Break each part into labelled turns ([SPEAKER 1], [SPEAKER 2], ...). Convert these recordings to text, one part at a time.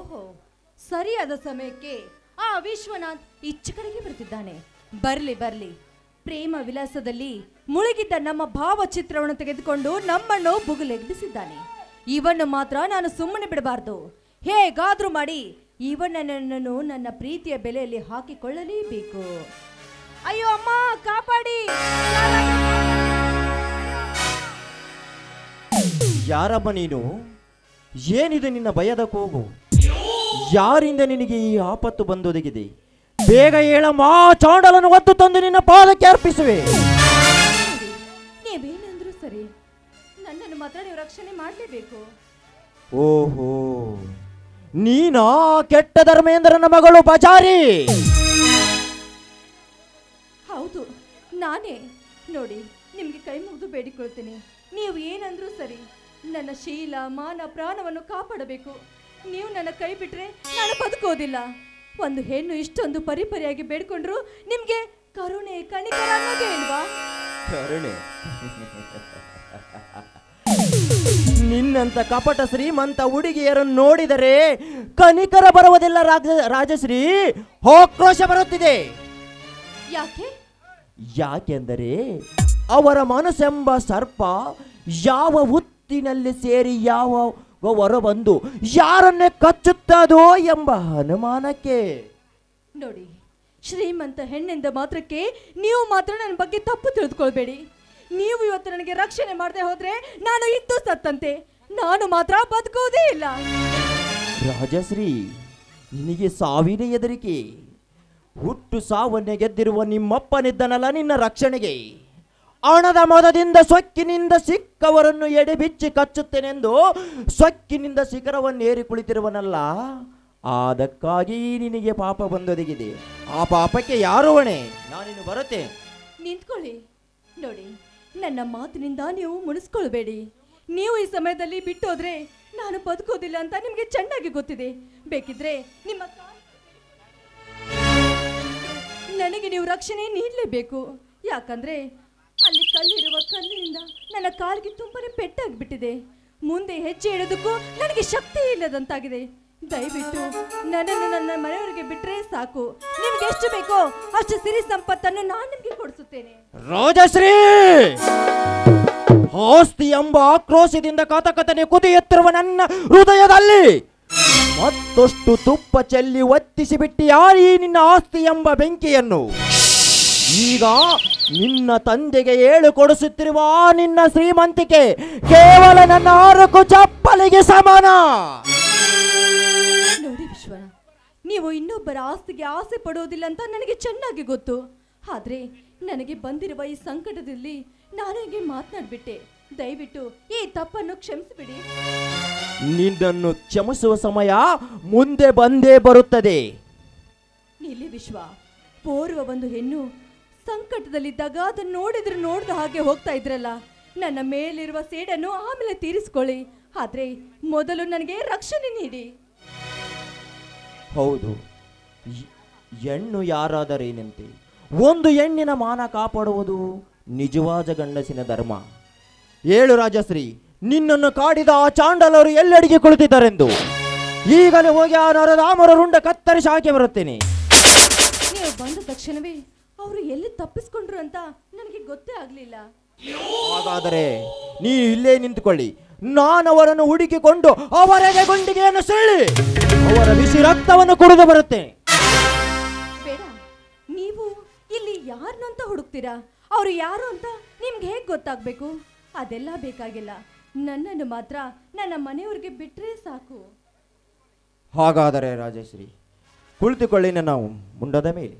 [SPEAKER 1] ಓಹೋ ಸರಿಯಾದ ಸಮಯಕ್ಕೆ ಆ ವಿಶ್ವನಾಥ್ ಈಚೆ ಕಡೆಗೆ ಬರ್ತಿದ್ದಾನೆ ಬರ್ಲಿ ಬರ್ಲಿ ಪ್ರೇಮ ವಿಲಾಸದಲ್ಲಿ ಮುಳುಗಿದ್ದ ನಮ್ಮ ಭಾವಚಿತ್ರವನ್ನು ತೆಗೆದುಕೊಂಡು ನಮ್ಮನ್ನು ಬುಗುಲೆಗ್ಗಿಸಿದ್ದಾನೆ ಇವನ್ನು ಮಾತ್ರ ನಾನು ಸುಮ್ಮನೆ ಬಿಡಬಾರ್ದು ಹೇಗಾದ್ರೂ ಮಾಡಿ ಇವನನ್ನು ನನ್ನ ಪ್ರೀತಿಯ ಬೆಲೆಯಲ್ಲಿ ಹಾಕಿಕೊಳ್ಳಲೇಬೇಕು ಅಯ್ಯೋ ಅಮ್ಮ ಕಾಪಾಡಿ
[SPEAKER 2] ಯಾರಮ್ಮ ನೀನು ಏನಿದೆ ನಿನ್ನ ಭಯದ ಕೂಗು ಯಾರಿಂದ ನಿನಗೆ ಈ ಆಪತ್ತು ಬಂದೊದಗಿದೆ ಬೇಗ ಹೇಳಮ್ಮ ಚಾಂಡಲನ್ನು ಒತ್ತು ತಂದು ನಿನ್ನ ಪಾದಕ್ಕೆ ಅರ್ಪಿಸುವೆ
[SPEAKER 1] ನೀವೇನಂದ್ರು ಸರಿ ನನ್ನನ್ನು ಮಾತ್ರ ನೀವು ರಕ್ಷಣೆ ಮಾಡಲೇಬೇಕು
[SPEAKER 2] ಓಹೋ ನೀನಾ ಕೆಟ್ಟ ಧರ್ಮೇಂದ್ರನ ಮಗಳು ಬಜಾರಿ
[SPEAKER 1] ಹೌದು ನಾನೇ ನೋಡಿ ನಿಮಗೆ ಕೈ ಮುಗಿದು ಬೇಡಿಕೊಳ್ತೀನಿ ನೀವು ಏನಂದ್ರೂ ಸರಿ ನನ್ನ ಶೀಲ ಮಾನ ಪ್ರಾಣವನ್ನು ಕಾಪಾಡಬೇಕು ನೀವು ನನ್ನ ಕೈ ಬಿಟ್ರೆ ನಾನು ಬದುಕೋದಿಲ್ಲ ಒಂದು ಹೆಣ್ಣು ಇಷ್ಟೊಂದು ಪರಿಪರಿಯಾಗಿ ಬೇಡ್ಕೊಂಡ್ರು ನಿಮ್ಗೆ ಕರುಣೆ ಕಣಿಕರ ಅನ್ನೋದೇ ಇಲ್ವಾ
[SPEAKER 2] ಕರುಣೆ ನಿನ್ನಂತ ಕಪಟ ಶ್ರೀಮಂತ ಹುಡುಗಿಯರನ್ನು ನೋಡಿದರೆ ಕನಿಕರ ಬರುವುದಿಲ್ಲ ರಾಜ ರಾಜಶ್ರೀ ಆಕ್ರೋಶ ಬರುತ್ತಿದೆ
[SPEAKER 1] ಯಾಕೆ
[SPEAKER 2] ಯಾಕೆಂದರೆ ಅವರ ಮನಸ್ಸೆಂಬ ಸರ್ಪ ಯಾವ ಹುತ್ತಿನಲ್ಲಿ ಸೇರಿ ಯಾವ ಹೊರಬಂದು ಯಾರನ್ನೇ ಕಚ್ಚುತ್ತದೋ ಎಂಬ ಅನುಮಾನಕ್ಕೆ
[SPEAKER 1] ನೋಡಿ ಶ್ರೀಮಂತ ಹೆಣ್ಣಿಂದ ಮಾತ್ರಕ್ಕೆ ನೀವು ಮಾತ್ರ ನನ್ನ ಬಗ್ಗೆ ತಪ್ಪು ತಿಳಿದುಕೊಳ್ಬೇಡಿ ನೀವು ಇವತ್ತು ನನಗೆ ರಕ್ಷಣೆ ಮಾಡದೆ ಹೋದ್ರೆ ನಾನು ಇದ್ದು ಸತ್ತಂತೆ ನಾನು ಮಾತ್ರ ಬದುಕೋದೇ ಇಲ್ಲ
[SPEAKER 2] ರಾಜಶ್ರೀ ನಿನಗೆ ಸಾವಿನ ಹೆದರಿಕೆ ಹುಟ್ಟು ಸಾವನ್ನೇ ಗೆದ್ದಿರುವ ನಿಮ್ಮಪ್ಪನಿದ್ದನಲ್ಲ ನಿನ್ನ ರಕ್ಷಣೆಗೆ ಹಣದ ಮದದಿಂದ ಸೊಕ್ಕಿನಿಂದ ಸಿಕ್ಕವರನ್ನು ಎಡೆಬಿಚ್ಚಿ ಕಚ್ಚುತ್ತೇನೆಂದು ಸೊಕ್ಕಿನಿಂದ ಶಿಖರವನ್ನೇರಿ ಕುಳಿತಿರುವನಲ್ಲ ಅದಕ್ಕಾಗಿ ನಿನಗೆ ಪಾಪ ಬಂದೊದಗಿದೆ ಆ ಪಾಪಕ್ಕೆ ಯಾರು ಹೊಣೆ ನಾನಿನ್ನು ಬರುತ್ತೆ
[SPEAKER 1] ನಿಂತ್ಕೊಳ್ಳಿ ನೋಡಿ ನನ್ನ ಮಾತಿನಿಂದ ನೀವು ಮುನಿಸ್ಕೊಳ್ಬೇಡಿ ನೀವು ಈ ಸಮಯದಲ್ಲಿ ಬಿಟ್ಟೋದ್ರೆ ನಾನು ಬದುಕೋದಿಲ್ಲ ಅಂತ ನಿಮಗೆ ಚೆನ್ನಾಗಿ ಗೊತ್ತಿದೆ ಬೇಕಿದ್ರೆ ನಿಮ್ಮ ಕಾಲ್- ನನಗೆ ನೀವು ರಕ್ಷಣೆ ನೀಡಲೇಬೇಕು ಯಾಕಂದ್ರೆ ಅಲ್ಲಿ ಕಲ್ಲಿರುವ ಕಲ್ಲಿನಿಂದ ನನ್ನ ಕಾಲಿಗೆ ತುಂಬಾನೇ ಪೆಟ್ಟಾಗ್ಬಿಟ್ಟಿದೆ ಮುಂದೆ ಹೆಜ್ಜೆ ಇಡೋದಕ್ಕೂ ನನಗೆ ಶಕ್ತಿ ಇಲ್ಲದಂತಾಗಿದೆ ದಯವಿಟ್ಟು ನನ್ನನ್ನು ನನ್ನ ಮನೆಯವರಿಗೆ ಬಿಟ್ರೆ ಸಾಕು ನಿಮ್ಗೆ ಎಷ್ಟು ಬೇಕೋ ಅಷ್ಟು ಸಿರಿ ಸಂಪತ್ತನ್ನು ನಾನು ನಿಮ್ಗೆ ಕೊಡಿಸುತ್ತೇನೆ
[SPEAKER 2] ರಾಜಶ್ರೀ ಆಸ್ತಿ ಎಂಬ ಆಕ್ರೋಶದಿಂದ ಕಥಕಥನೆ ಕುದಿಯುತ್ತಿರುವ ನನ್ನ ಹೃದಯದಲ್ಲಿ ಮತ್ತಷ್ಟು ತುಪ್ಪ ಚೆಲ್ಲಿ ಒತ್ತಿಸಿ ಬಿಟ್ಟಿ ಯಾರೀ ನಿನ್ನ ಆಸ್ತಿ ಎಂಬ ಬೆಂಕಿಯನ್ನು ಈಗ ನಿನ್ನ ತಂದೆಗೆ ಏಳು ಕೊಡಿಸುತ್ತಿರುವ ಆ ನಿನ್ನ ಶ್ರೀಮಂತಿಕೆ ಕೇವಲ ನನ್ನ ಆರಕು ಚಪ್ಪಲಿಗೆ ಸಮಾನ
[SPEAKER 1] ನೋಡಿ ವಿಶ್ವನ ನೀವು ಇನ್ನೊಬ್ಬರ ಆಸ್ತಿಗೆ ಆಸೆ ಪಡೋದಿಲ್ಲ ಅಂತ ನನಗೆ ಚೆನ್ನಾಗಿ ಗೊತ್ತು ಆದ್ರೆ ನನಗೆ ಬಂದಿರುವ ಈ ಸಂಕಟದಲ್ಲಿ ನಾನು ಹೀಗೆ ಮಾತನಾಡ್ಬಿಟ್ಟೆ ದಯವಿಟ್ಟು ಈ ತಪ್ಪನ್ನು ಕ್ಷಮಿಸಿಬಿಡಿ
[SPEAKER 2] ನಿನ್ನನ್ನು ಕ್ಷಮಿಸುವ ಸಮಯ ಮುಂದೆ ಬಂದೇ ಬರುತ್ತದೆ
[SPEAKER 1] ನಿಲ್ಲಿ ವಿಶ್ವ ಪೂರ್ವ ಒಂದು ಹೆಣ್ಣು ಸಂಕಟದಲ್ಲಿದ್ದಾಗ ಅದನ್ನು ನೋಡಿದ್ರೆ ನೋಡ್ದ ಹಾಗೆ ಹೋಗ್ತಾ ಇದ್ರಲ್ಲ ನನ್ನ ಮೇಲಿರುವ ಸೇಡನ್ನು ಆಮೇಲೆ ತೀರಿಸ್ಕೊಳ್ಳಿ ಆದ್ರೆ ಮೊದಲು ನನಗೆ ರಕ್ಷಣೆ ನೀಡಿ
[SPEAKER 2] ಹೌದು ಈ- ಹೆಣ್ಣು ಯಾರಾದರೇನಂತೆ ಒಂದು ಹೆಣ್ಣಿನ ಮಾನ ಕಾಪಾಡುವುದು ನಿಜವಾದ ಗಂಡಸಿನ ಧರ್ಮ ಏಳು ರಾಜಶ್ರೀ ನಿನ್ನನ್ನು ಕಾಡಿದ ಆ ಚಾಂಡಲರು ಎಲ್ಲೆಡೆಗೆ ಕುಳಿತಿದ್ದಾರೆಂದು ಈಗಲೇ ಹೋಗಿ ಆ ನರದಾಮರ ರುಂಡ ಕತ್ತರಿಸಿ ಹಾಕಿ ಬರುತ್ತೇನೆ
[SPEAKER 1] ನೀವು ಬಂದ ತಕ್ಷಣವೇ ಅವರು ಎಲ್ಲಿ ತಪ್ಪಿಸ್ಕೊಂಡ್ರು ಅಂತ ನನಗೆ ಗೊತ್ತೇ ಆಗ್ಲಿಲ್ಲ
[SPEAKER 2] ಹಾಗಾದರೆ ನೀ ಇಲ್ಲೇ ನಿಂತುಕೊಳ್ಳಿ ನಾನು ಅವರನ್ನು ಹುಡುಕಿಕೊಂಡು ಅವರಿಗೆ ಗುಂಡಿಗೆಯನ್ನು ಸೆಳ್ಳಿ ಅವರ ಬಿಸಿ ರಕ್ತವನ್ನು ಕುಡಿದು ಬರುತ್ತೇನೆ
[SPEAKER 1] ಬೇಡ ನೀವು ಇಲ್ಲಿ ಯಾರನ್ನಂತ ಹುಡುಕ್ತೀರಾ ಅವರು ಯಾರು ಅಂತ ನಿಮ್ಗೆ ಹೇಗೆ ಗೊತ್ತಾಗ್ಬೇಕು ಅದೆಲ್ಲ ಬೇಕಾಗಿಲ್ಲ ನನ್ನನ್ನು ಮಾತ್ರ ನನ್ನ ಮನೆಯವ್ರಿಗೆ ಬಿಟ್ರೆ ಸಾಕು
[SPEAKER 2] ಹಾಗಾದರೆ ರಾಜಶ್ರೀ ಕುಳಿತುಕೊಳ್ಳಿ ನನ್ನ ಮುಂಡದ ಮೇಲೆ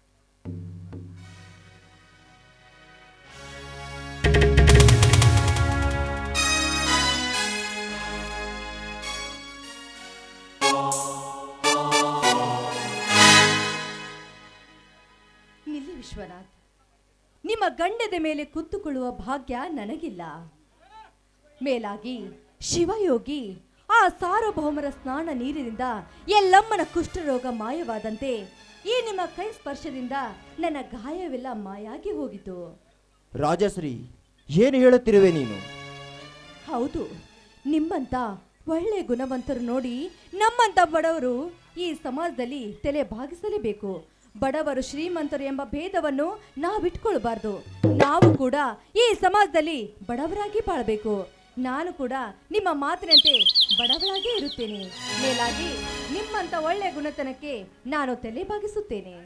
[SPEAKER 1] ನಿಲ್ಲಿ ವಿಶ್ವನಾಥ್ ನಿಮ್ಮ ಗಂಡದ ಮೇಲೆ ಕುತ್ತುಕೊಳ್ಳುವ ಭಾಗ್ಯ ನನಗಿಲ್ಲ ಮೇಲಾಗಿ ಶಿವಯೋಗಿ ಆ ಸಾರ್ವಭೌಮರ ಸ್ನಾನ ನೀರಿನಿಂದ ಎಲ್ಲಮ್ಮನ ಕುಷ್ಠರೋಗ ಮಾಯವಾದಂತೆ ಈ ನಿಮ್ಮ ಕೈ ಸ್ಪರ್ಶದಿಂದ ನನ್ನ ಗಾಯವೆಲ್ಲ ಮಾಯಾಗಿ ಹೋಗಿತು
[SPEAKER 2] ರಾಜಶ್ರೀ ಏನು ಹೇಳುತ್ತಿರುವೆ ನೀನು
[SPEAKER 1] ಹೌದು ನಿಮ್ಮಂತ ಒಳ್ಳೆ ಗುಣವಂತರು ನೋಡಿ ನಮ್ಮಂತ ಬಡವರು ಈ ಸಮಾಜದಲ್ಲಿ ತಲೆ ಭಾಗಿಸಲೇಬೇಕು ಬಡವರು ಶ್ರೀಮಂತರು ಎಂಬ ಭೇದವನ್ನು ನಾವಿಟ್ಕೊಳ್ಬಾರ್ದು ನಾವು ಕೂಡ ಈ ಸಮಾಜದಲ್ಲಿ ಬಡವರಾಗಿ ಬಾಳ್ಬೇಕು ನಾನು ಕೂಡ ನಿಮ್ಮ ಮಾತಿನಂತೆ ಬಡವಳಾಗೇ ಇರುತ್ತೇನೆ ಮೇಲಾಗಿ ನಿಮ್ಮಂತ ಒಳ್ಳೆ ಗುಣತನಕ್ಕೆ ನಾನು ತಲೆ ಬಾಗಿಸುತ್ತೇನೆ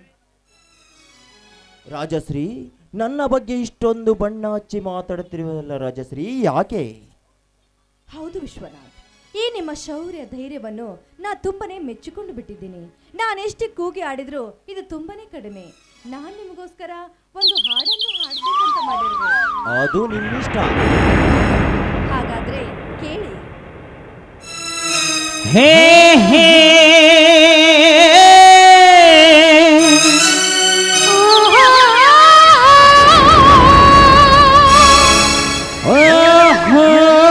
[SPEAKER 2] ರಾಜಶ್ರೀ ನನ್ನ ಬಗ್ಗೆ ಇಷ್ಟೊಂದು ಬಣ್ಣ ಹಚ್ಚಿ ಮಾತಾಡುತ್ತಿರುವಲ್ಲ ರಾಜಶ್ರೀ ಯಾಕೆ
[SPEAKER 1] ಹೌದು ವಿಶ್ವನಾಥ್ ಈ ನಿಮ್ಮ ಶೌರ್ಯ ಧೈರ್ಯವನ್ನು ನಾ ತುಂಬಾನೇ ಮೆಚ್ಚಿಕೊಂಡು ಬಿಟ್ಟಿದ್ದೀನಿ ನಾನೆಷ್ಟೇ ಕೂಗಿ ಆಡಿದ್ರು ಇದು ತುಂಬಾನೇ ಕಡಿಮೆ ನಾನ್ ನಿಮಗೋಸ್ಕರ ಒಂದು ಹಾಡನ್ನು ಹಾಡ್ಬೇಕಂತ ಮಾಡಿರುವೆ
[SPEAKER 2] ಅದು ನಿನ್ನಿಷ್ಟ
[SPEAKER 1] ಹಾಗಾದ್ರೆ ಕೇಳಿ
[SPEAKER 3] ಹೇ ಹೇ ಓಹೋ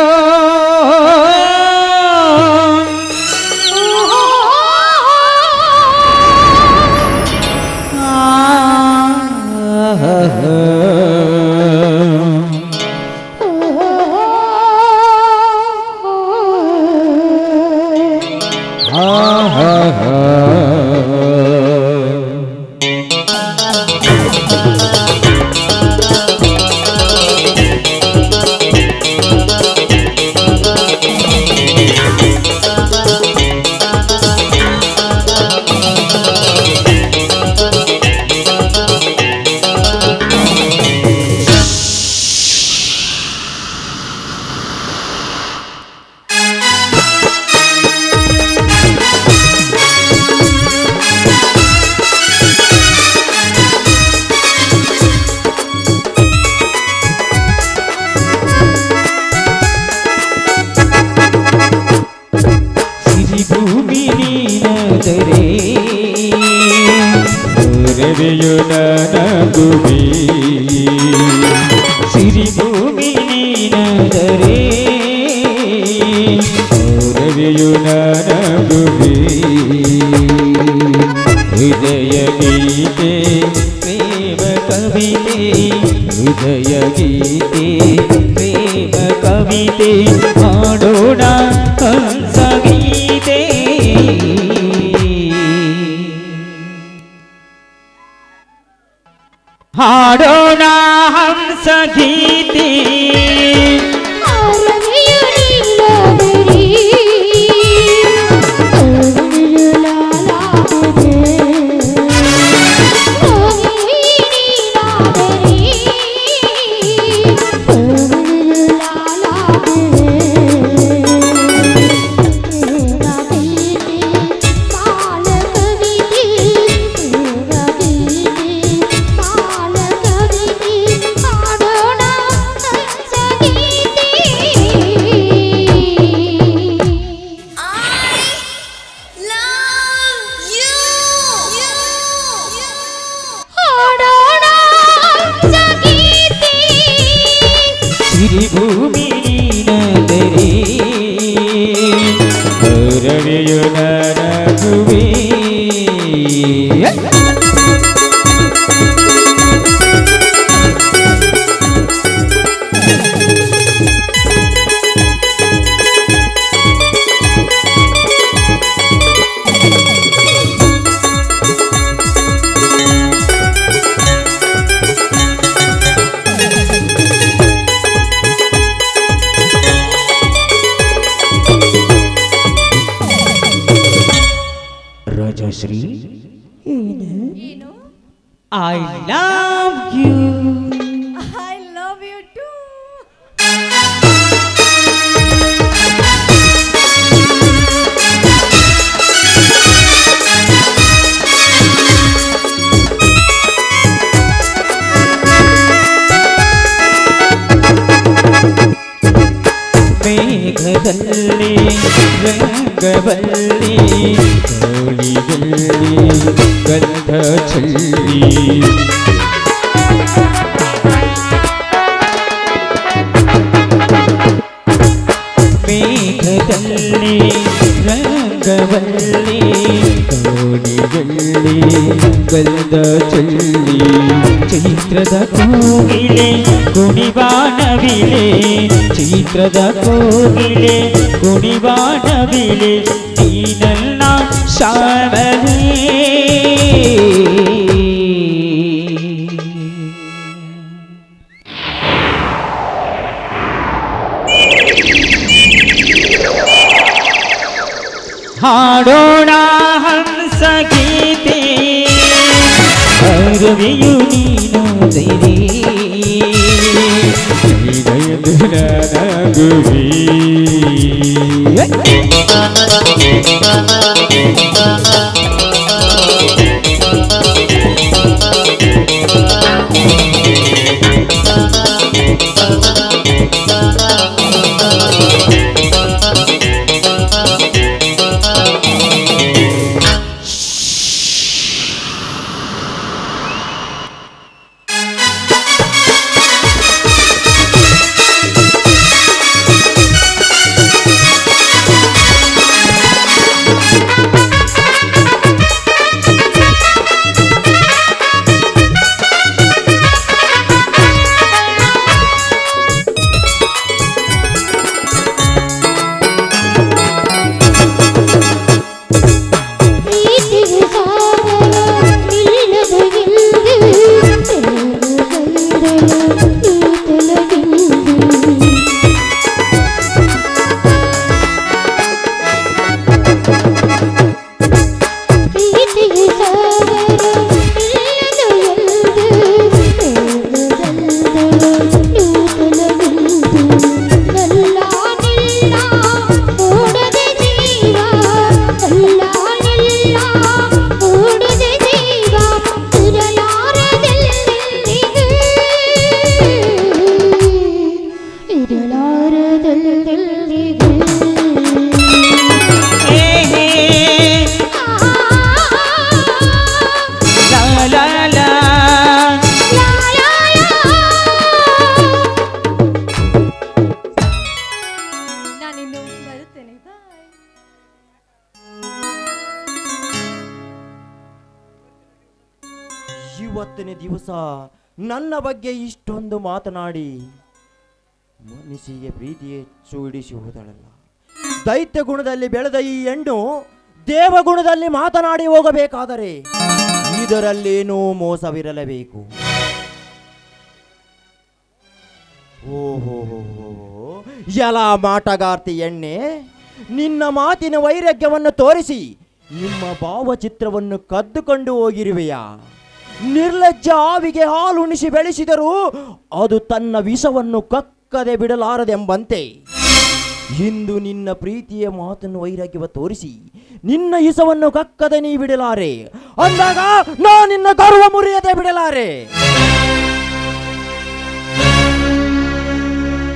[SPEAKER 3] ಸಿರಿಭೂಮಿ ನೀನಾದರೆ ರವಿಯು ನನಗುವೆ ಸಿರಿಭೂಮಿ ನೀನಾದರೆ ರವಿಯು ನನಗುವೆ ಹೃದಯ ಗೀತೆ ಪ್ರೇಮ ಕವಿತೆ ಹೃದಯ ಗೀತೆ ಪ್ರೇಮ ಕವಿತೆ ಮಾಡೋಣ ಹಂಸ ಗೀತೆ ಹಾಡೋಣ ಹಂಸ ಗೀತೆ ಸಿರಿಭೂಮಿ ನೀನಾದರೆ ರವಿಯು ನನಗುವೆ ರಾಜಶ್ರೀ
[SPEAKER 1] ಏನು
[SPEAKER 3] I love you
[SPEAKER 1] I love you too
[SPEAKER 3] ಮೇಘದಲ್ಲಿ ರಂಗವಲ್ಲಿ ಗಾಳಿಯಲ್ಲಿ ಗಂಧ ಚೆಲ್ಲಿ ಮೇಘದಲ್ಲಿ ರಂಗವಲ್ಲಿ ನಾಗವಲ್ಲಿ ಕೋಣಿಗಳ್ಳಿ ಗಂಧ ಚಳ್ಳಿ ಚೈತ್ರದ ಕೋಗಿಲೆ ಕುಣಿಬಾಣವಿಲೆ ಚೈತ್ರದ ಕೋಗಿಲೆ ಕುಣಿಬಾಣವಿಲೆ ನೀನಲ್ಲ ಶಾವಲಿ ಹಾಡೋಣ ಹಂಸ ಗೀತೆ ಅರುವಿಯು ನೀನು ಸೈರಿ ನನಗುವಿ
[SPEAKER 4] ಪ್ರೀತಿಗೆ ಸಾಗರ ನಿಲ್ಲದ ಎಂದು ತೆಲುಗು ನೀ ತೆಲಗಿಂದು ಪ್ರೀತಿಗೆ ಸಾಗರ ನಿಲ್ಲದ ಎಂದು ತೆಲುಗು ನೀ ತೆಲಗಿಂದು ನಲ್ಲ ನಿಲ್ಲ ಓಡದೆ ಜೀವ ನಲ್ಲ ನಿಲ್ಲ ಓಡದೆ ಜೀವ ಇರಲಾರದೆಲ್ಲಿಗೆ ಇರಲಾರದೆಲ್ಲಿಗೆ
[SPEAKER 3] ಹೇ ಹೇ ಲಾ ಲಾ ಲಾ
[SPEAKER 1] ನಾನಿನ್ನು ಬರುತ್ತೇನೆ ಬಾಯ್
[SPEAKER 2] ಇವತ್ತಿನ ದಿವಸ ನನ್ನ ಬಗ್ಗೆ ಇಷ್ಟೊಂದು ಮಾತನಾಡಿ ಮನಸ್ಸಿಗೆ ಪ್ರೀತಿ ಹೆಚ್ಚು ಇಡಿಸಿ ಹೋದಳಲ್ಲ ದೈತ್ಯ ಗುಣದಲ್ಲಿ ಬೆಳೆದ ಈ ಹೆಣ್ಣು ದೇವಗುಣದಲ್ಲಿ ಮಾತನಾಡಿ ಹೋಗಬೇಕಾದರೆ ಇದರಲ್ಲೇನೂ ಮೋಸವಿರಲೇಬೇಕು ಓಹೋ ಎಲ ಮಾಟಗಾರ್ತಿ ಎಣ್ಣೆ ನಿನ್ನ ಮಾತಿನ ವೈರಾಗ್ಯವನ್ನು ತೋರಿಸಿ ನಿಮ್ಮ ಭಾವಚಿತ್ರವನ್ನು ಕದ್ದುಕೊಂಡು ಹೋಗಿರುವೆಯಾ ನಿರ್ಲಜ್ಜ ಆವಿಗೆ ಹಾಲು ಉಣಿಸಿ ಬೆಳೆಸಿದರೂ ಅದು ತನ್ನ ವಿಷವನ್ನು ಕಕ್ಕದೆ ಬಿಡಲಾರದೆಂಬಂತೆ ಇಂದು ನಿನ್ನ ಪ್ರೀತಿಯ ಮಾತನ್ನು ವೈರಾಗ್ಯವ ತೋರಿಸಿ ನಿನ್ನ ಇಸವನ್ನು ಕಕ್ಕದೆ ನೀ ಬಿಡಲಾರೆ ಅಂದಾಗ ನಾ ನಿನ್ನ ಗರ್ವ ಮುರಿಯದೆ ಬಿಡಲಾರೆ